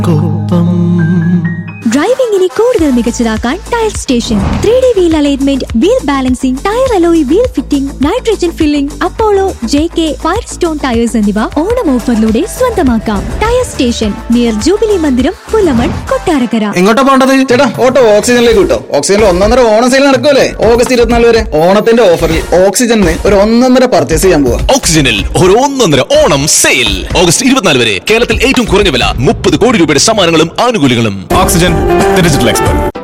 കോപ്പം ഡ്രൈവിംഗിനെ കൂടുതൽ മികച്ചതാക്കാൻ tyre station three D wheel alignment wheel balancing tyre alloy wheel fitting nitrogen filling Apollo J K Firestone tyres എന്നിവ ഓണം ഓഫറിലൂടെ സ്വന്തമാക്കാം tyre station near jubilee മന്ദിരം പുലമൺ കൊട്ടാരക്കര എങ്ങോട്ടാ പോണ്ടത് ചേട്ടാ ഓട്ടോ ഓക്സിജനിലേക്ക് കിട്ടോ ഓക്സിജനിൽ ഒന്നൊന്നര ഓണം സെയിൽ നടക്കുമല്ലേ ഓഗസ്റ്റ് ഇരുപത്തിനാല് വരെ ഓണത്തിന്റെ ഓഫറിൽ ഓക്സിജനിൽ ഒരു ഒന്നൊന്നര പർച്ചേസ് ചെയ്യാൻ പോവാ ഓക്സിജനിൽ ഒരു ഒന്നൊന്നര ഓണം സെയിൽ ഓഗസ്റ്റ് ഇരുപത്തിനാല് വരെ കേരളത്തിൽ ഏറ്റവും കുറഞ്ഞ വില മുപ്പത് കോടി രൂപയുടെ സമ്മാനങ്ങളും ആനുകൂല്യങ്ങളും Oxygen, the digital expert.